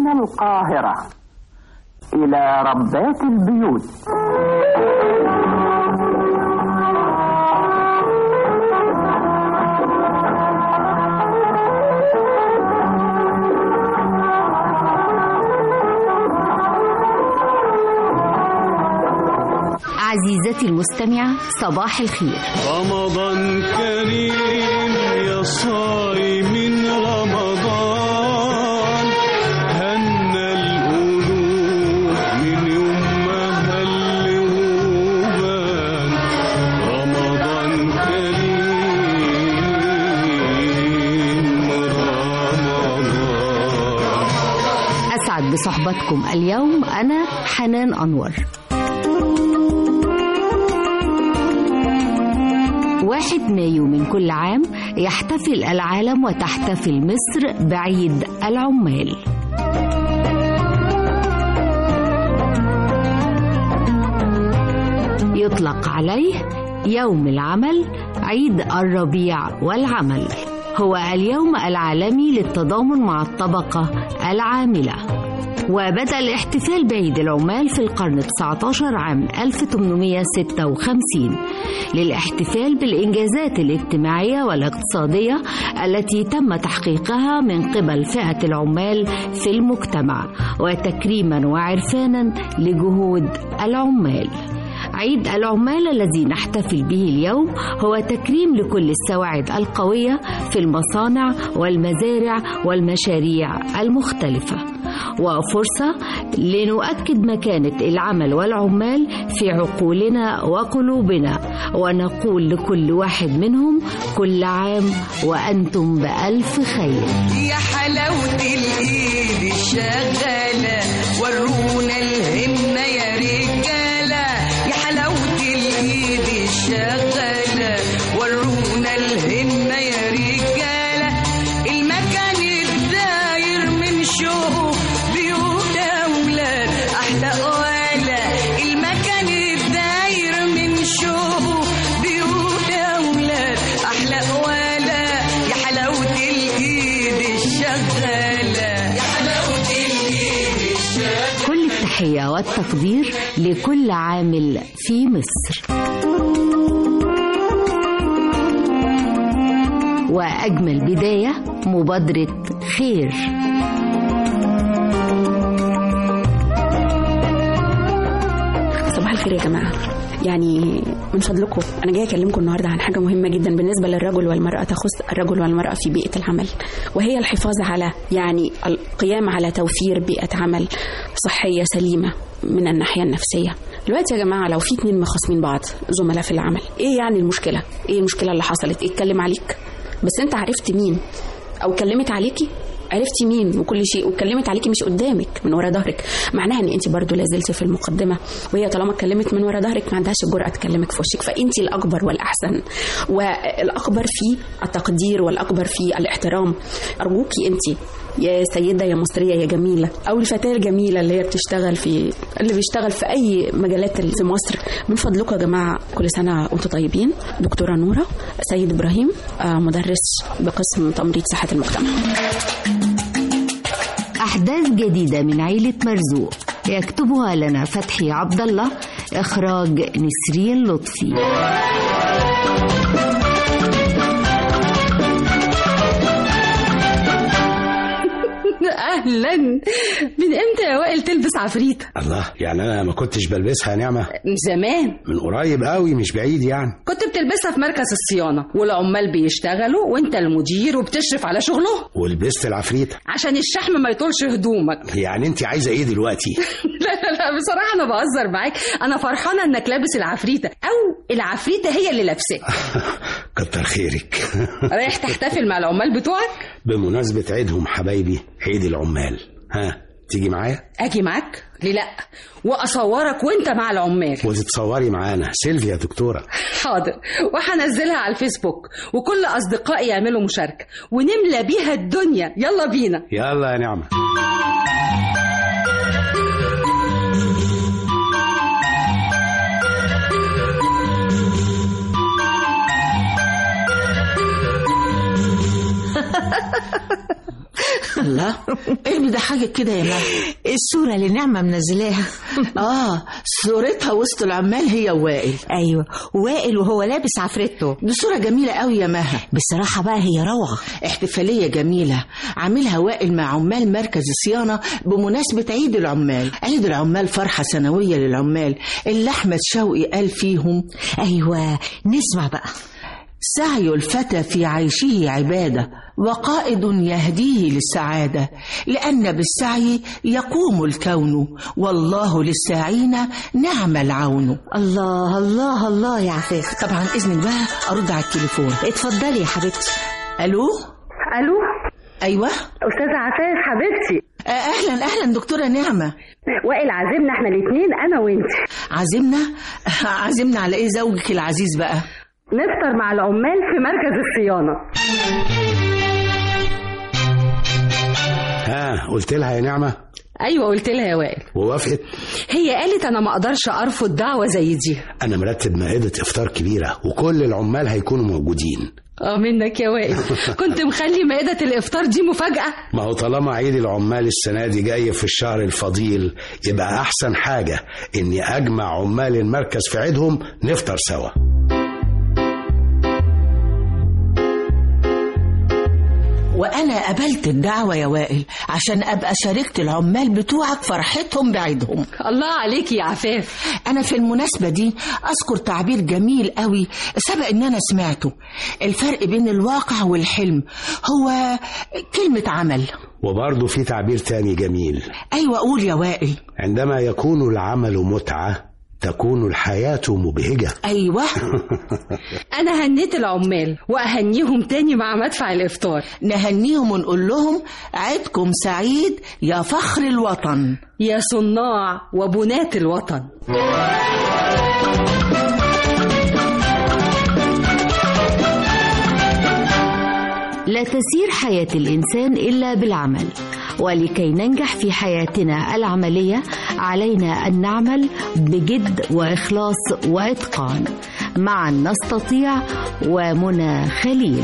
من القاهرة إلى ربات البيوت عزيزتي المستمعة صباح الخير رمضان كريم يا صايم رمضان هنا القلوب من يوم ما هل وبان رمضان كريم رمضان أسعد بصحبتكم اليوم أنا حنان أنور واحد مايو من كل عام يحتفل العالم وتحتفل مصر بعيد العمال يطلق عليه يوم العمل عيد الربيع والعمل هو اليوم العالمي للتضامن مع الطبقة العاملة وبدأ الاحتفال بعيد العمال في القرن 19 عام 1856 للاحتفال بالإنجازات الاجتماعية والاقتصادية التي تم تحقيقها من قبل فئة العمال في المجتمع وتكريما وعرفانا لجهود العمال عيد العمال الذي نحتفل به اليوم هو تكريم لكل السواعد القوية في المصانع والمزارع والمشاريع المختلفة وفرصة لنؤكد مكانة العمل والعمال في عقولنا وقلوبنا ونقول لكل واحد منهم كل عام وأنتم بألف خير يا حلاوة الإيد الشغالة ورونا الهمة يا رجالة يا حلاوة الإيد الشغالة ورونا الهمة يا رجالة المكان الداير من شوق بيوت أولاد أحلى قوالة المكان الداير من شوق بيوت أولاد أحلى قوالة يا حلاوة الإيد الشغالة يا حلاوة الإيد الشغالة كل التحية والتقدير لكل عامل في مصر وأجمل بداية مبادرة خير صباح الخير يا جماعة يعني من فضلكم أنا جاي أكلمكم النهاردة عن حاجة مهمة جدا بالنسبة للرجل والمرأة تخص الرجل والمرأة في بيئة العمل وهي الحفاظ على يعني القيام على توفير بيئة عمل صحية سليمة من الناحية النفسية دلوقتي يا جماعة لو في اتنين مخاصمين بعض زملاء في العمل ايه يعني المشكلة ايه المشكلة اللي حصلت ايه اتكلم عليك بس انت عرفت مين او اتكلمت عليكي عرفتي مين وكل شيء واتكلمت عليكي مش قدامك من ورا ظهرك معناها ان انت برضو لازلتي في المقدمه وهي طالما اتكلمت من ورا ظهرك ما عندهاش الجرأه تكلمك في وشك فانت الاكبر والاحسن والاكبر في التقدير والاكبر في الاحترام ارجوكي انت يا سيده يا مصريه يا جميله او الفتاه الجميله اللي هي بتشتغل في اللي بيشتغل في اي مجالات في مصر من فضلكم يا جماعه كل سنه وانتم طيبين دكتوره نوره سيد ابراهيم آه، مدرس بقسم تمريض صحه المجتمع أحداث جديدة من عيلة مرزوق يكتبها لنا فتحي عبد الله إخراج نسرين لطفي اهلا من امتى يا وائل تلبس عفريته الله يعني انا ما كنتش بلبسها يا نعمه من زمان من قريب قوي مش بعيد يعني كنت بتلبسها في مركز الصيانه والعمال بيشتغلوا وانت المدير وبتشرف على شغلهم ولبست العفريته عشان الشحم ما يطولش هدومك يعني انت عايزه ايه دلوقتي لا لا لا بصراحه انا بهزر معاك انا فرحانه انك لابس العفريته او العفريته هي اللي لابساك كتر خيرك رايح تحتفل مع العمال بتوعك بمناسبه عيدهم حبايبي عيد العمال ها تيجي معايا اجي معاك ليه لا واصورك وانت مع العمال وتتصوري معانا سيلفيا يا دكتوره حاضر وهنزلها على الفيسبوك وكل اصدقائي يعملوا مشاركه ونملى بيها الدنيا يلا بينا يلا يا نعمه الله ايه اللي بيضحكك كده يا مها الصورة اللي نعمة منزلاها اه صورتها وسط العمال هي وائل أيوة وائل وهو لابس عفريته دي صورة جميلة قوي يا مها بصراحة بقى هي روعة احتفالية جميلة عاملها وائل مع عمال مركز الصيانة بمناسبة عيد العمال عيد العمال فرحة سنوية للعمال اللي أحمد شوقي قال فيهم أيوة نسمع بقى سعي الفتى في عيشه عبادة وقائد يهديه للسعادة لأن بالسعي يقوم الكون والله للساعين نعم العون الله الله الله يا عفاف طبعا إذنك بقى أرد على التليفون اتفضلي يا حبيبتي ألو الو أيوة استاذه عفاف حبيبتي آه، أهلا أهلا دكتورة نعمة وائل عازمنا احنا الاثنين انا وانت عزمنا عزمنا على إيه زوجك العزيز بقى نفطر مع العمال في مركز الصيانه ها قلت لها يا نعمة ايوه قلت لها يا وائل ووافقت هي قالت انا ما اقدرش ارفض دعوه زي دي أنا مرتب مائدة إفطار كبيرة وكل العمال هيكونوا موجودين اه منك يا وائل كنت مخلي مائده الافطار دي مفاجاه ما هو طالما عيد العمال السنة دي جاي في الشهر الفضيل يبقى أحسن حاجة إني أجمع عمال المركز في عيدهم نفطر سوا وأنا قبلت الدعوة يا وائل عشان أبقى شاركت العمال بتوعك فرحتهم بعيدهم الله عليك يا عفاف أنا في المناسبة دي أذكر تعبير جميل قوي سبق إن أنا سمعته الفرق بين الواقع والحلم هو كلمة عمل وبرضه في تعبير تاني جميل أيوة قول يا وائل عندما يكون العمل متعة تكون الحياة مبهجة أيوة انا هنيت العمال واهنيهم تاني مع مدفع الافطار نهنيهم ونقول لهم عيدكم سعيد يا فخر الوطن يا صناع وبنات الوطن لا تسير حياة الإنسان إلا بالعمل ولكي ننجح في حياتنا العملية علينا أن نعمل بجد وإخلاص وإتقان معا نستطيع ومنى خليل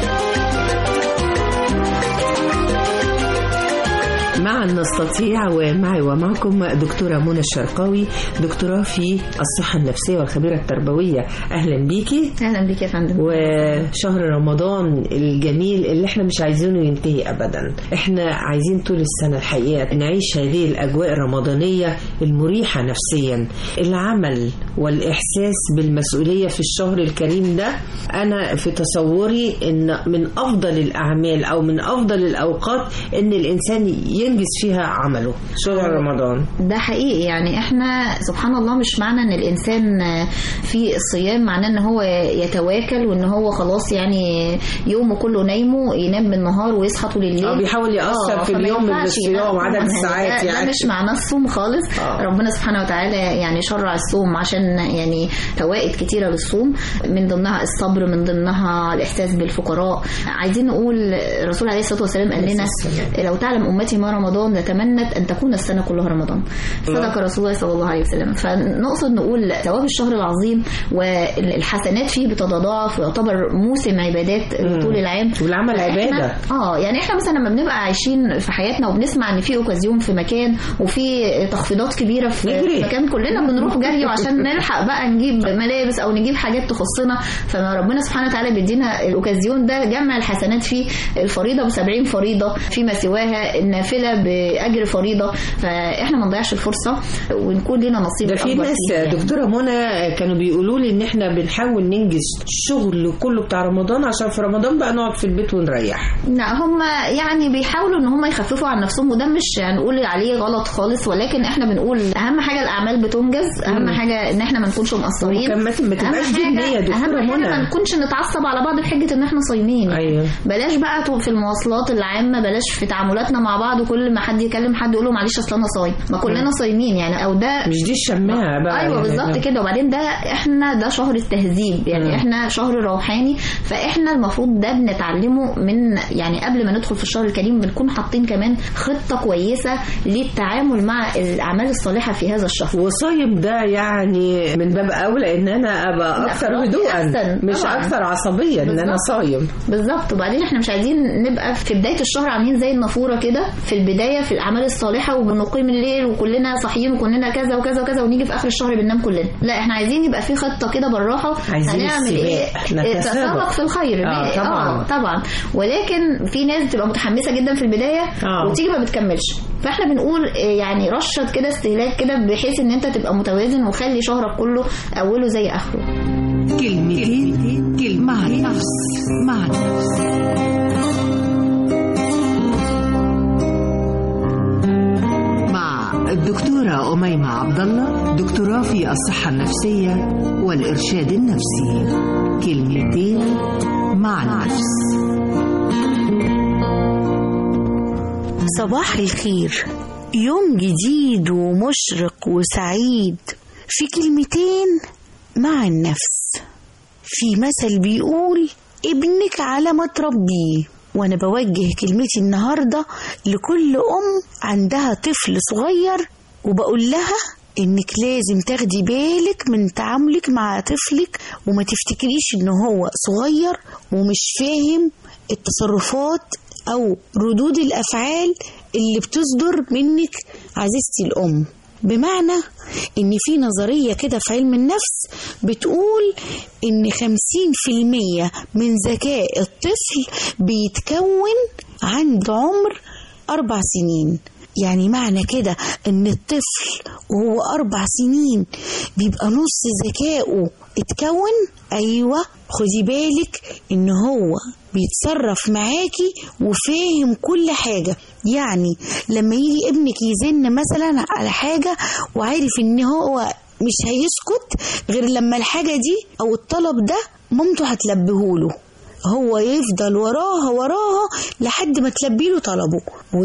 معا نستطيع ومعي ومعكم دكتورة منى الشرقاوي دكتوراه في الصحة النفسية والخبيرة التربوية أهلا بيكي اهلا بك يا فندم وشهر رمضان الجميل اللي احنا مش عايزينه ينتهي أبدا احنا عايزين طول السنة الحقيقة نعيش هذه الأجواء الرمضانية المريحة نفسيا العمل والإحساس بالمسؤولية في الشهر الكريم ده أنا في تصوري إن من أفضل الأعمال أو من أفضل الأوقات إن الإنسان ينجز فيها عمله شهر رمضان ده حقيقي يعني احنا سبحان الله مش معنى ان الانسان في الصيام معناه ان هو يتواكل وان هو خلاص يعني يومه كله نايمه ينام بالنهار ويصحى طول الليل اه بيحاول يأثر في فما اليوم ينفعش. بالصيام لا، وعدد طبعاً الساعات ده, يعني ده مش معناه الصوم خالص آه. ربنا سبحانه وتعالى يعني شرع الصوم عشان يعني فوائد كتيره للصوم من ضمنها الصبر من ضمنها الاحساس بالفقراء عايزين نقول الرسول عليه الصلاه والسلام قال لنا لو تعلم امتي ما رمضان لتمنت ان تكون السنه كلها رمضان صدق رسول الله صلى الله عليه وسلم فنقصد نقول ثواب الشهر العظيم والحسنات فيه بتتضاعف ويعتبر موسم عبادات طول العام والعمل فإحنا- عبادة. اه يعني احنا مثلا لما بنبقى عايشين في حياتنا وبنسمع ان في اوكازيون في مكان وفي تخفيضات كبيره في نجري. في مكان كلنا بنروح جري عشان نلحق بقى نجيب ملابس او نجيب حاجات تخصنا فربنا سبحانه وتعالى بيدينا الاوكازيون ده جمع الحسنات فيه الفريضه ب 70 فريضه فيما سواها النافله باجر فريضه فاحنا ما نضيعش الفرصه ونكون لنا نصيب ده في الأكبر ناس فيها يعني. دكتورة منى كانوا بيقولوا لي ان احنا بنحاول ننجز الشغل كله بتاع رمضان عشان في رمضان بقى نقعد في البيت ونريح لا هم يعني بيحاولوا ان هم يخففوا عن نفسهم وده مش هنقول عليه غلط خالص ولكن احنا بنقول اهم حاجه الاعمال بتنجز اهم مم. حاجه ان احنا ما نكونش مقصرين وكمان ما تبقاش أهم دي حاجة- النية يا دكتورة اهم حاجه منى. ما نكونش نتعصب على بعض بحجه ان احنا صايمين ايوه بلاش بقى تو- في المواصلات العامه بلاش في تعاملاتنا مع بعض كل ما حد يكلم حد يقول له معلش اصل انا صايم ما كلنا صايمين يعني او ده مش دي الشماعة بقى ايوه يعني. بالظبط كده وبعدين ده احنا ده شهر التهذيب يعني مم. احنا شهر روحاني فاحنا المفروض ده بنتعلمه من يعني قبل ما ندخل في الشهر الكريم بنكون حاطين كمان خطه كويسه للتعامل مع الاعمال الصالحه في هذا الشهر وصايم ده يعني يعني من باب اولى ان انا ابقى لا، اكثر خلاص، هدوءا أحسن، مش طبعاً. اكثر عصبيه ان انا بالظبط. صايم بالظبط وبعدين احنا مش عايزين نبقى في بدايه الشهر عاملين زي النافوره كده في البدايه في الاعمال الصالحه ونقيم الليل وكلنا صاحيين وكلنا كذا وكذا وكذا ونيجي في اخر الشهر بننام كلنا لا احنا عايزين يبقى في خطه كده بالراحه عايزين هنعمل ايه السباق، نتسابق. تسابق في الخير آه، طبعاً. اه طبعا ولكن في ناس بتبقى متحمسه جدا في البدايه آه. وتيجي ما بتكملش فاحنا بنقول آه، يعني رشد كده استهلاك كده بحيث ان انت تبقى متوازن وخلي شهرك كله اوله زي اخره كلمتين كلمة مع النفس مع النفس مع الدكتورة أميمة عبد الله دكتوراه في الصحة النفسية والإرشاد النفسي كلمتين مع النفس صباح الخير يوم جديد ومشرق وسعيد في كلمتين مع النفس في مثل بيقول ابنك على ما تربيه وانا بوجه كلمتي النهارده لكل ام عندها طفل صغير وبقول لها انك لازم تاخدي بالك من تعاملك مع طفلك وما تفتكريش ان هو صغير ومش فاهم التصرفات او ردود الافعال اللي بتصدر منك عزيزتي الام بمعنى ان في نظرية كده في علم النفس بتقول ان 50% من ذكاء الطفل بيتكون عند عمر أربع سنين يعني معنى كده ان الطفل وهو أربع سنين بيبقى نص ذكائه اتكون أيوة خدي بالك ان هو بيتصرف معاكي وفاهم كل حاجة يعني لما يجي ابنك يزن مثلا على حاجة وعارف ان هو مش هيسكت غير لما الحاجة دي او الطلب ده مامته هتلبهوله هو يفضل وراها وراها لحد ما تلبيله طلبه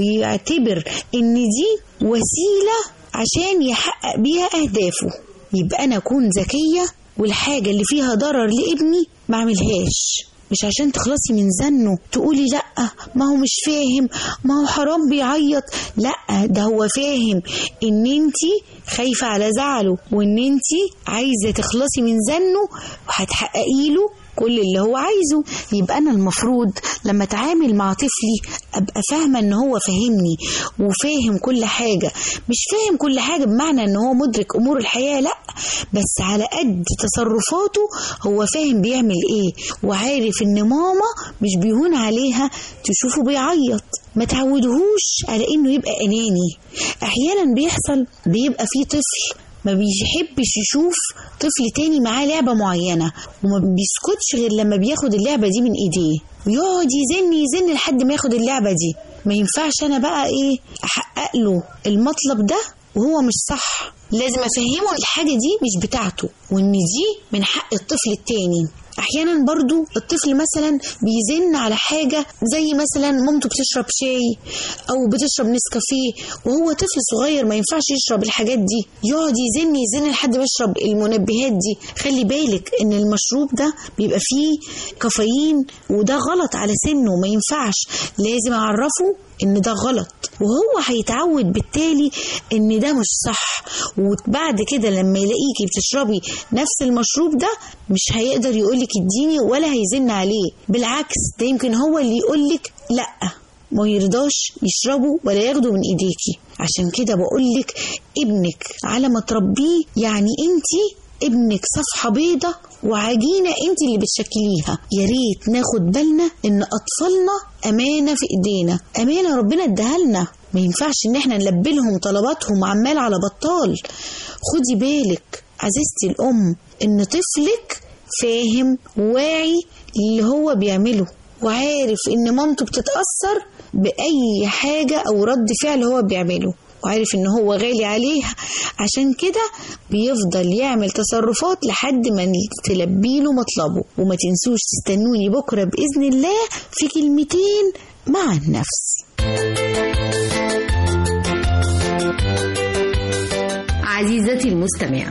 ويعتبر ان دي وسيلة عشان يحقق بيها اهدافه يبقى انا اكون ذكية والحاجة اللي فيها ضرر لابني ما اعملهاش مش عشان تخلصي من زنه تقولي لا ما هو مش فاهم ما هو حرام بيعيط لا ده هو فاهم ان انتي خايفة على زعله وان انتي عايزة تخلصي من زنه وهتحققي له كل اللي هو عايزه يبقى انا المفروض لما اتعامل مع طفلي ابقى فاهمه ان هو فاهمني وفاهم كل حاجه مش فاهم كل حاجه بمعنى ان هو مدرك امور الحياه لا بس على قد تصرفاته هو فاهم بيعمل ايه وعارف ان ماما مش بيهون عليها تشوفه بيعيط ما تعودهوش على انه يبقى اناني احيانا بيحصل بيبقى في طفل ما بيحبش يشوف طفل تاني معاه لعبة معينة وما بيسكتش غير لما بياخد اللعبة دي من ايديه ويقعد يزن يزن لحد ما ياخد اللعبة دي ما ينفعش انا بقى ايه احقق له المطلب ده وهو مش صح لازم افهمه الحاجة دي مش بتاعته وان دي من حق الطفل التاني احيانا برضو الطفل مثلا بيزن على حاجه زي مثلا مامته بتشرب شاي او بتشرب نسكافيه وهو طفل صغير ما ينفعش يشرب الحاجات دي يقعد يزن يزن لحد ما يشرب المنبهات دي خلي بالك ان المشروب ده بيبقى فيه كافيين وده غلط على سنه ما ينفعش لازم اعرفه ان ده غلط وهو هيتعود بالتالي ان ده مش صح وبعد كده لما يلاقيكي بتشربي نفس المشروب ده مش هيقدر يقولك اديني ولا هيزن عليه بالعكس ده يمكن هو اللي يقولك لا ما يرضاش يشربه ولا ياخده من ايديكي عشان كده بقولك ابنك على ما تربيه يعني انتي ابنك صفحة بيضة وعجينة انت اللي بتشكليها يا ريت ناخد بالنا ان اطفالنا امانة في ايدينا امانة ربنا اداها لنا ما ينفعش ان احنا نلبي لهم طلباتهم عمال على بطال خدي بالك عزيزتي الام ان طفلك فاهم واعي اللي هو بيعمله وعارف ان مامته بتتأثر بأي حاجة أو رد فعل هو بيعمله وعارف ان هو غالي عليها عشان كده بيفضل يعمل تصرفات لحد ما تلبي له مطلبه وما تنسوش تستنوني بكرة بإذن الله في كلمتين مع النفس عزيزتي المستمعة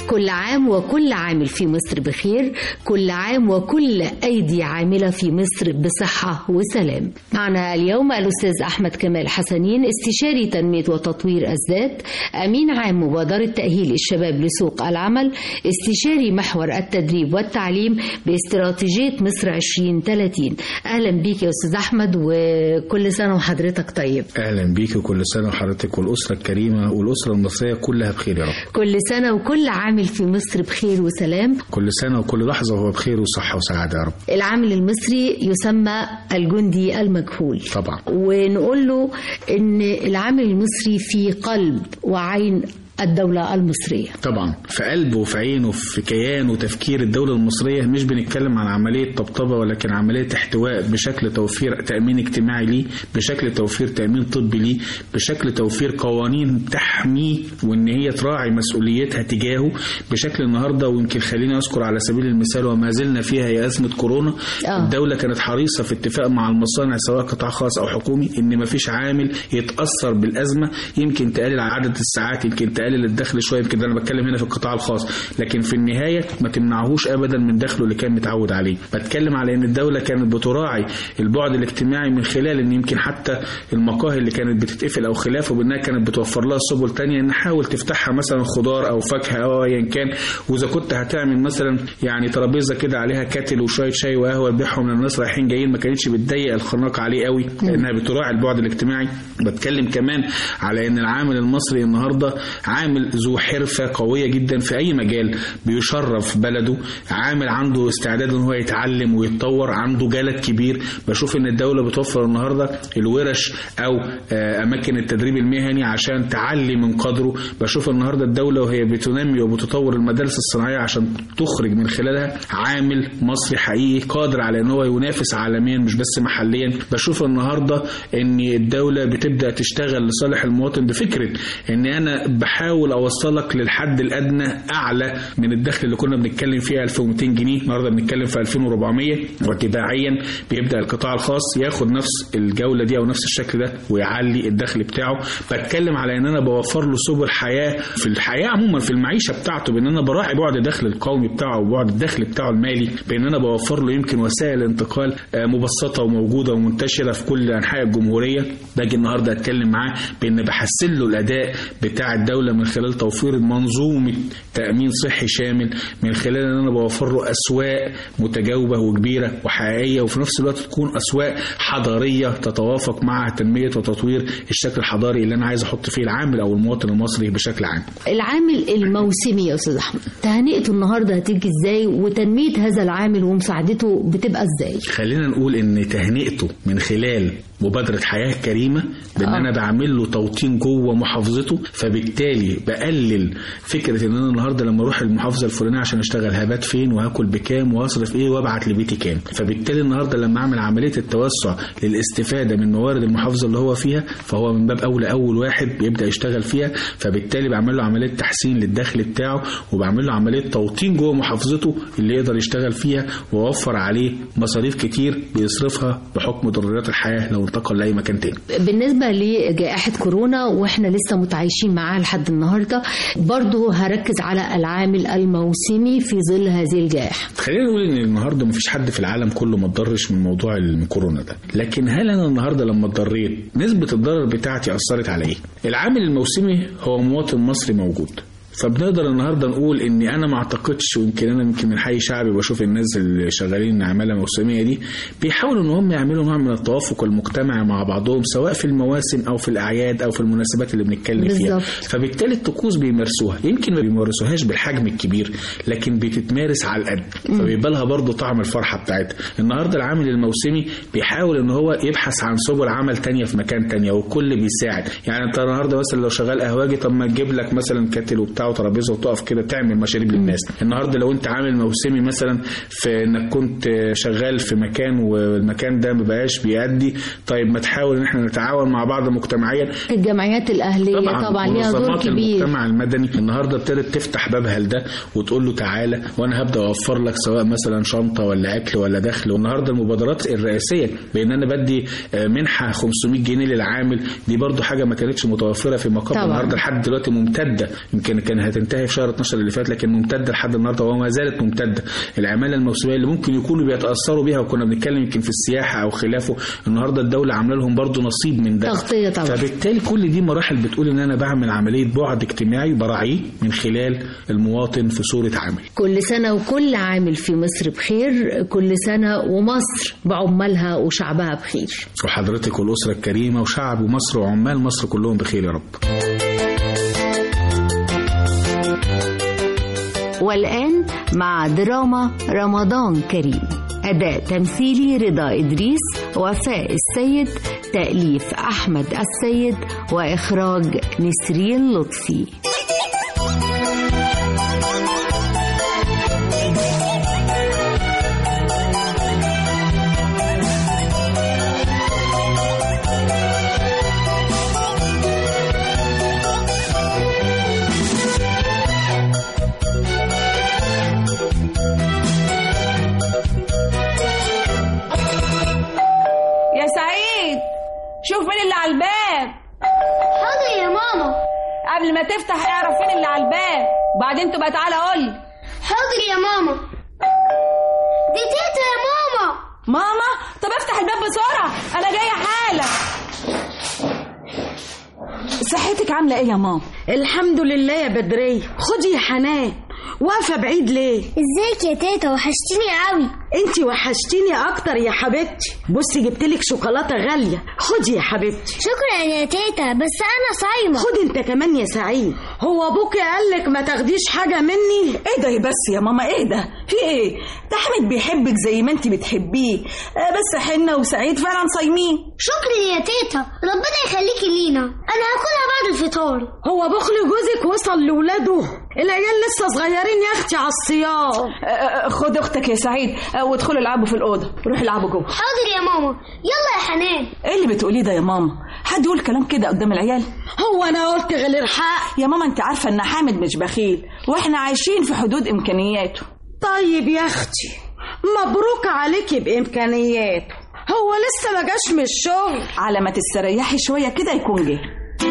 كل عام وكل عامل في مصر بخير كل عام وكل أيدي عاملة في مصر بصحة وسلام معنا اليوم الأستاذ أحمد كمال حسنين استشاري تنمية وتطوير الذات أمين عام مبادرة تأهيل الشباب لسوق العمل استشاري محور التدريب والتعليم باستراتيجية مصر 2030 أهلا بيك يا أستاذ أحمد وكل سنة وحضرتك طيب اهلا بيك وكل سنه وحضرتك والاسره الكريمه والاسره المصريه كلها بخير يا رب كل سنة وكل عامل في مصر بخير وسلام كل سنه وكل لحظه وهو بخير وصحه وسعاده يا رب العامل المصري يسمى الجندي المجهول طبعا ونقول له ان العامل المصري في قلب وعين الدولة المصرية طبعا في قلبه وفي عينه في كيان وتفكير الدولة المصرية مش بنتكلم عن عملية طبطبة ولكن عملية احتواء بشكل توفير تأمين اجتماعي ليه بشكل توفير تأمين طبي ليه بشكل توفير قوانين تحميه وان هي تراعي مسؤوليتها تجاهه بشكل النهاردة ويمكن خليني أذكر على سبيل المثال وما زلنا فيها هي أزمة كورونا آه. الدولة كانت حريصة في اتفاق مع المصانع سواء قطاع خاص أو حكومي إن مفيش عامل يتأثر بالأزمة يمكن تقلل عدد الساعات يمكن تقلل الدخل شوية يمكن ده أنا بتكلم هنا في القطاع الخاص لكن في النهاية ما تمنعهوش أبدا من دخله اللي كان متعود عليه بتكلم على إن الدولة كانت بتراعي البعد الاجتماعي من خلال إن يمكن حتى المقاهي اللي كانت بتتقفل أو خلافه بأنها كانت بتوفر لها سبل تانية إن حاول تفتحها مثلا خضار أو فاكهة أو أيا كان وإذا كنت هتعمل مثلا يعني ترابيزة كده عليها كاتل وشوية شاي وقهوة تبيعهم للناس رايحين جايين ما كانتش بتضيق الخناق عليه قوي لأنها بتراعي البعد الاجتماعي بتكلم كمان على إن العامل المصري النهارده عامل ذو حرفة قوية جدا في أي مجال بيشرف بلده عامل عنده استعداد إن هو يتعلم ويتطور عنده جلد كبير بشوف إن الدولة بتوفر النهاردة الورش أو آه، أماكن التدريب المهني عشان تعلي من قدره بشوف النهاردة الدولة وهي بتنمي وبتطور المدارس الصناعية عشان تخرج من خلالها عامل مصري حقيقي قادر على إن هو ينافس عالميا مش بس محليا بشوف النهاردة إن الدولة بتبدأ تشتغل لصالح المواطن بفكرة إن أنا بحاول أوصلك للحد الأدنى أعلى من الدخل اللي كنا بنتكلم فيه 1200 جنيه النهارده بنتكلم في 2400 وتباعيا بيبدأ القطاع الخاص ياخد نفس الجولة دي أو نفس الشكل ده ويعلي الدخل بتاعه بتكلم على إن أنا بوفر له سبل حياة في الحياة عموما في المعيشة بتاعته بإن أنا براعي بعد الدخل القومي بتاعه وبعد الدخل بتاعه المالي بإن أنا بوفر له يمكن وسائل انتقال آه، مبسطة وموجودة ومنتشرة في كل أنحاء الجمهورية باجي النهارده أتكلم معاه بإن بحسن له الأداء بتاع الدولة من خلال توفير منظومة تأمين صحي شامل من خلال إن أنا بوفر له أسواق متجاوبة وكبيرة وحقيقية وفي نفس الوقت تكون أسواق حضارية تتوافق مع تنمية وتطوير الشكل الحضاري اللي أنا عايز أحط فيه العامل أو المواطن المصري بشكل عام العامل الموسمي يا أستاذ أحمد تهنئته النهاردة هتيجي إزاي وتنمية هذا العامل ومساعدته بتبقى إزاي خلينا نقول ان تهنئته من خلال مبادرة حياة كريمة بان آه. انا بعمل له توطين جوه محافظته فبالتالي بقلل فكرة ان انا النهاردة لما اروح المحافظة الفلانية عشان اشتغل هبات فين وهاكل بكام وهصرف ايه وابعت لبيتي كام فبالتالي النهاردة لما اعمل عملية التوسع للاستفادة من موارد المحافظة اللي هو فيها فهو من باب اولى اول واحد بيبدأ يشتغل فيها فبالتالي بعمل له عملية تحسين للدخل بتاعه وبعمل له عملية توطين جوه محافظته اللي يقدر يشتغل فيها ووفر عليه مصاريف كتير بيصرفها بحكم ضروريات الحياة لو انتقل لأي مكان تاني بالنسبة لجائحة كورونا واحنا لسه متعايشين معاها لحد النهاردة برضو هركز على العامل الموسمي في ظل هذه الجائحة خلينا نقول ان النهارده مفيش حد في العالم كله ما اتضرش من موضوع الكورونا ده لكن هل انا النهارده لما اتضريت نسبه الضرر بتاعتي اثرت على ايه العامل الموسمي هو مواطن مصري موجود فبنقدر النهارده نقول ان انا ما اعتقدش ويمكن انا يمكن من حي شعبي بشوف الناس اللي شغالين عماله موسميه دي بيحاولوا ان هم يعملوا نوع من التوافق المجتمعي مع بعضهم سواء في المواسم او في الاعياد او في المناسبات اللي بنتكلم فيها بالظبط. فبالتالي الطقوس بيمارسوها يمكن ما بيمارسوهاش بالحجم الكبير لكن بتتمارس على القد فبيبقى لها برضه طعم الفرحه بتاعتها النهارده العامل الموسمي بيحاول ان هو يبحث عن سبل عمل تانية في مكان تانية والكل بيساعد يعني انت النهارده مثلا لو شغال قهواجي طب ما تجيب لك مثلا كاتل وبتاع وترابيزه وتقف كده تعمل مشاريب للناس النهارده لو انت عامل موسمي مثلا في انك كنت شغال في مكان والمكان ده ما بقاش بيأدي طيب ما تحاول ان احنا نتعاون مع بعض مجتمعيا الجمعيات الأهلية طبعا, طبعا ليها دور منظمات كبير المجتمع المدني النهارده ابتدت تفتح بابها لده وتقول له تعالى وانا هبدا اوفر لك سواء مثلا شنطه ولا اكل ولا دخل والنهارده المبادرات الرئاسيه بان انا بدي آه، منحه 500 جنيه للعامل دي برضو حاجه ما كانتش متوفره في مقام طبعا. النهارده لحد دلوقتي ممتده يمكن كانت كان هتنتهي في شهر 12 اللي فات لكن ممتده لحد النهارده وما زالت ممتده العماله الموسميه اللي ممكن يكونوا بيتاثروا بيها وكنا بنتكلم يمكن في السياحه او خلافه النهارده الدوله عامله لهم برضه نصيب من ده تغطية طبعا. فبالتالي كل دي مراحل بتقول ان انا بعمل عمليه بعد اجتماعي براعيه من خلال المواطن في صوره عامل كل سنة وكل عامل في مصر بخير كل سنة ومصر بعمالها وشعبها بخير وحضرتك والاسره الكريمه وشعب مصر وعمال مصر كلهم بخير يا رب والآن مع دراما رمضان كريم أداء تمثيلي رضا إدريس وفاء السيد تأليف أحمد السيد وإخراج نسرين لطفي يا سعيد شوف مين اللي على الباب حاضر يا ماما قبل ما تفتح اعرف مين اللي على الباب وبعدين تبقى تعالى قول لي حاضر يا ماما دي تيتا يا ماما ماما طب افتح الباب بسرعه انا جايه حالا صحتك عامله ايه يا ماما الحمد لله يا بدرية خدي يا حنان واقفة بعيد ليه ازيك يا تيتا وحشتيني قوي انتي وحشتيني اكتر يا حبيبتي بصي جبتلك شوكولاتة غالية خدي يا حبيبتي شكرا يا تيتا بس انا صايمه خدي انت كمان يا سعيد هو ابوكي قالك ما تاخديش حاجة مني ايه ده بس يا ماما ايه ده في ايه ده حامد بيحبك زي ما انت بتحبيه آه بس حنة وسعيد فعلا صايمين شكرا يا تيتا ربنا يخليكي لينا انا هاكلها بعد الفطار هو بخل جوزك وصل لولاده العيال لسه صغيرين يا اختي على الصيام آه، خد اختك يا سعيد آه، وادخلوا العبوا في الاوضه روحوا العبوا جوه حاضر يا ماما يلا يا حنان ايه اللي بتقوليه ده يا ماما حد يقول كلام كده قدام العيال هو انا قلت غير الحق يا ماما انت عارفه ان حامد مش بخيل واحنا عايشين في حدود امكانياته طيب يا اختي مبروك عليكي بامكانياته هو لسه ما جاش من الشغل على ما تستريحي شويه كده يكون جه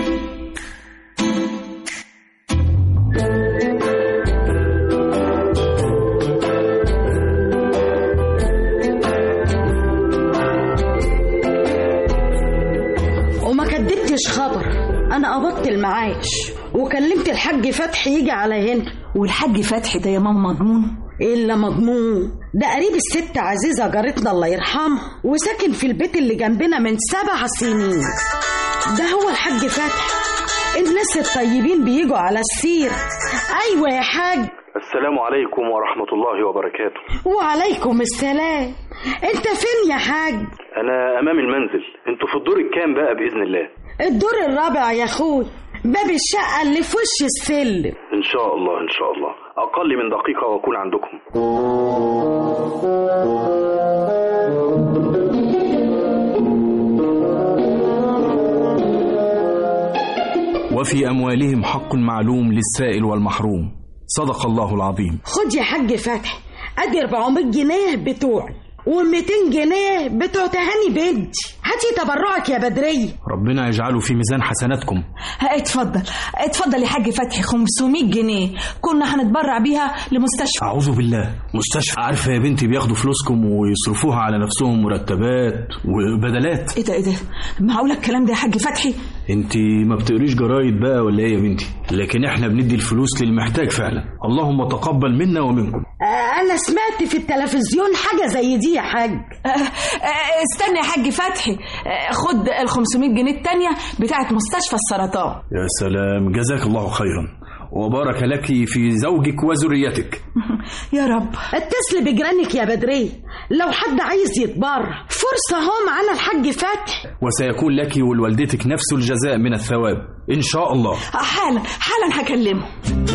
وما كدبتش خبر انا قبضت المعاش وكلمت الحاج فتحي يجي على هنا والحاج فتحي ده يا ماما مضمون الا مضمون ده قريب الست عزيزة جارتنا الله يرحمها وساكن في البيت اللي جنبنا من سبع سنين ده هو الحاج فتحي الناس الطيبين بيجوا على السير ايوه يا حاج السلام عليكم ورحمة الله وبركاته وعليكم السلام انت فين يا حاج أنا أمام المنزل أنتوا في الدور الكام بقى بإذن الله الدور الرابع يا اخوي باب الشقة اللي في وش السلم إن شاء الله إن شاء الله أقل من دقيقة وأكون عندكم وفي أموالهم حق معلوم للسائل والمحروم صدق الله العظيم خد يا حاج فتحي ادي 400 جنيه بتوعي و200 جنيه بتوع تهاني بنتي هاتي تبرعك يا بدرية ربنا يجعله في ميزان حسناتكم ها، اتفضل اتفضل يا حاج فتحي 500 جنيه كنا هنتبرع بيها لمستشفى أعوذ بالله مستشفى عارفة يا بنتي بياخدوا فلوسكم ويصرفوها على نفسهم مرتبات وبدلات ايه ده ايه ده معقوله الكلام ده يا حاج فتحي انت ما بتقريش جرايد بقى ولا ايه يا بنتي لكن احنا بندي الفلوس للمحتاج فعلا اللهم تقبل منا ومنكم آه، انا سمعت في التلفزيون حاجة زي دي يا حاج آه، آه، استنى يا حاج فتحي آه، خد ال 500 جنيه التانية بتاعت مستشفى السرطان يا سلام جزاك الله خيرا وبارك لك في زوجك وذريتك يا رب اتصل بجيرانك يا بدرية لو حد عايز يتبرع فرصة اهو معانا الحاج فتحي وسيكون لك ولوالدتك نفس الجزاء من الثواب إن شاء الله آه، حالا حالا هكلمه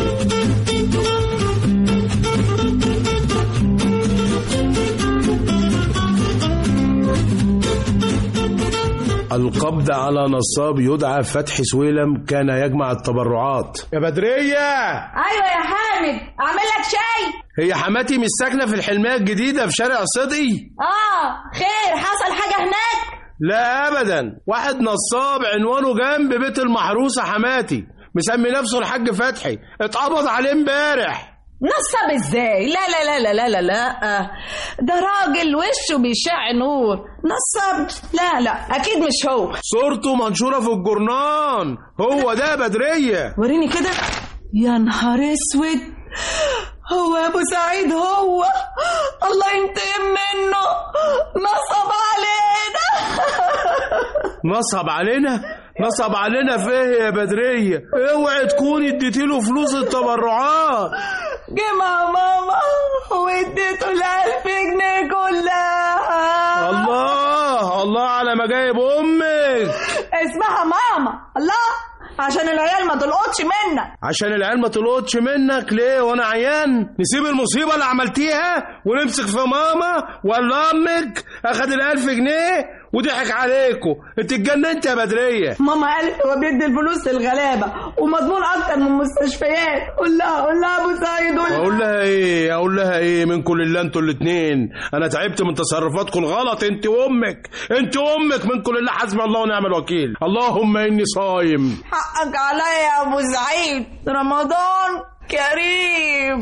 القبض على نصاب يدعى فتحي سويلم كان يجمع التبرعات يا بدرية ايوه يا حامد اعمل لك شاي هي حماتي مش ساكنة في الحلمية الجديدة في شارع صدقي اه خير حصل حاجه هناك لا أبدا واحد نصاب عنوانه جنب بيت المحروسة حماتي مسمي نفسه الحاج فتحي اتقبض عليه امبارح نصب ازاي لا لا لا لا لا لا لا ده راجل وشه بيشع نور نصب لا لا اكيد مش هو صورته منشورة في الجورنان هو ده بدرية وريني كده يا نهار اسود هو يا ابو سعيد هو الله ينتقم منه نصب علينا نصب علينا نصب علينا فيه يا بدرية اوعي تكوني اديتي له فلوس التبرعات جه مع ماما واديته الألف جنيه كلها الله الله على مجايب امك اسمها ماما الله عشان العيال ما تلقطش منك عشان العيال ما تلقطش منك ليه وانا عيان نسيب المصيبه اللي عملتيها ونمسك في ماما ولا امك اخد الالف جنيه وضحك عليكم انت اتجننت يا بدريه ماما قالت هو بيدي الفلوس للغلابه ومضمون اكتر من مستشفيات قول لها قول لها ابو سعيد قول اقول لها ايه اقول لها ايه منكم لله انتوا الاتنين انا تعبت من تصرفاتكم الغلط انت وامك انت وامك منكم لله حسبي الله ونعم الوكيل اللهم اني صايم حقك عليا يا ابو سعيد رمضان كريم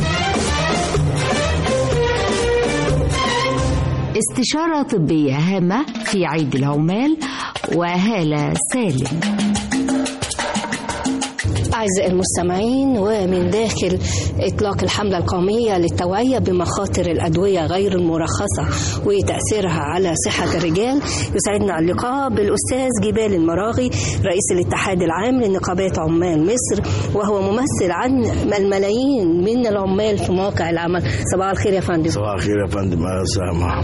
استشارة طبية هامة في عيد العمال وهالة سالم أعزائي المستمعين ومن داخل إطلاق الحملة القومية للتوعية بمخاطر الأدوية غير المرخصة وتأثيرها على صحة الرجال يسعدنا اللقاء بالأستاذ جبال المراغي رئيس الاتحاد العام لنقابات عمال مصر وهو ممثل عن الملايين من العمال في مواقع العمل صباح الخير يا فندم صباح الخير يا فندم أهلا وسهلا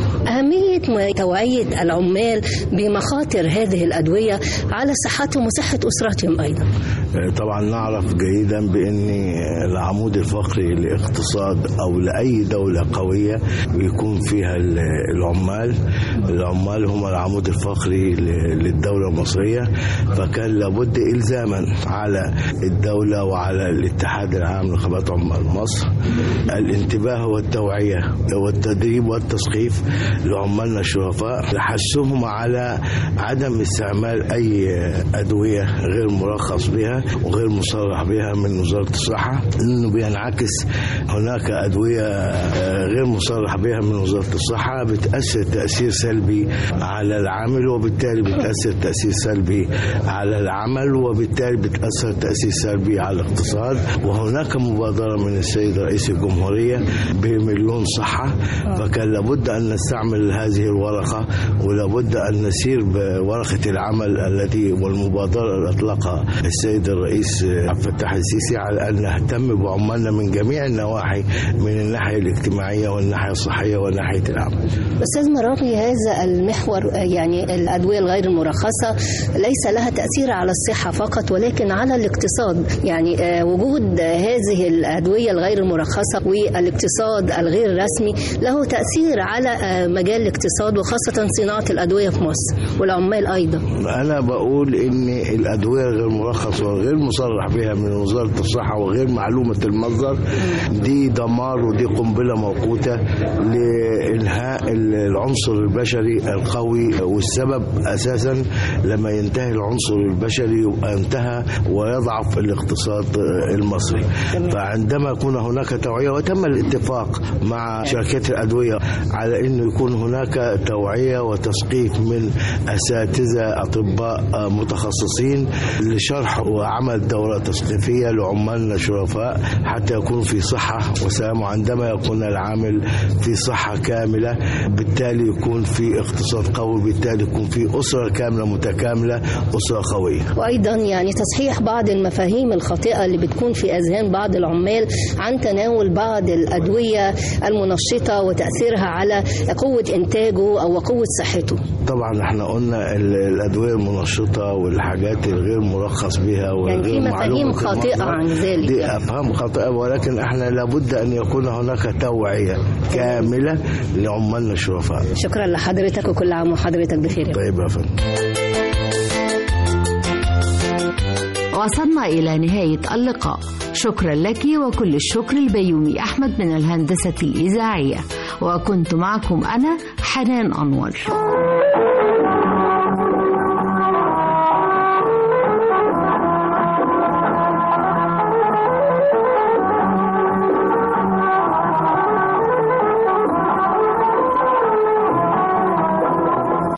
أهمية توعية العمال بمخاطر هذه الأدوية على صحتهم وصحة أسرتهم أيضا طبعا نعرف جيدا بان العمود الفقري لاقتصاد او لاي دوله قويه بيكون فيها العمال العمال هم العمود الفقري للدوله المصريه فكان لابد الزاما على الدوله وعلى الاتحاد العام لنقابات عمال مصر الانتباه والتوعيه والتدريب والتثقيف لعمالنا الشرفاء لحثهم على عدم استعمال اي ادويه غير مرخص بها وغير مصرح بها من وزارة الصحة انه بينعكس هناك ادوية غير مصرح بها من وزارة الصحة بتأثر تأثير سلبي على العامل وبالتالي بتأثر تأثير سلبي على العمل وبالتالي بتأثر تأثير سلبي على الاقتصاد وهناك مبادرة من السيد رئيس الجمهورية بمليون صحة فكان لابد أن نستعمل هذه الورقة ولابد أن نسير بورقة العمل التي والمبادرة اللي أطلقها السيد الرئيس عبد الفتاح السيسي على ان نهتم بعمالنا من جميع النواحي من الناحيه الاجتماعيه والناحيه الصحيه وناحيه العمل. استاذ مراقي هذا المحور يعني الادويه الغير المرخصه ليس لها تاثير على الصحه فقط ولكن على الاقتصاد يعني وجود هذه الادويه الغير المرخصه والاقتصاد الغير رسمي له تاثير على مجال الاقتصاد وخاصه صناعه الادويه في مصر والعمال ايضا. انا بقول ان الادويه الغير مرخصه والغير مصرح بها من وزارة الصحة وغير معلومة المصدر دي دمار ودي قنبلة موقوتة لإنهاء العنصر البشري القوي والسبب أساسا لما ينتهي العنصر البشري يبقى انتهى ويضعف الاقتصاد المصري فعندما يكون هناك توعية وتم الاتفاق مع شركات الأدوية على أنه يكون هناك توعية وتثقيف من أساتذة أطباء متخصصين لشرح وعمل دورات تثقيفية لعمالنا الشرفاء حتى يكون في صحة وسلام وعندما يكون العامل في صحة كاملة بالتالي يكون في اقتصاد قوي بالتالي يكون في أسرة كاملة متكاملة أسرة قوية وأيضا يعني تصحيح بعض المفاهيم الخاطئة اللي بتكون في أذهان بعض العمال عن تناول بعض الأدوية المنشطة وتأثيرها على قوة إنتاجه أو قوة صحته طبعا احنا قلنا الأدوية المنشطة والحاجات الغير مرخص بها يعني في مفاهيم خاطئة عن ذلك دي أفهام خاطئة ولكن احنا لابد أن يكون هناك توعية كاملة لعمالنا الشرفاء شكرا لحضرتك وكل عام وحضرتك بخير طيب يا فندم وصلنا إلى نهاية اللقاء شكرا لك وكل الشكر البيومي أحمد من الهندسة الإذاعية وكنت معكم أنا حنان أنور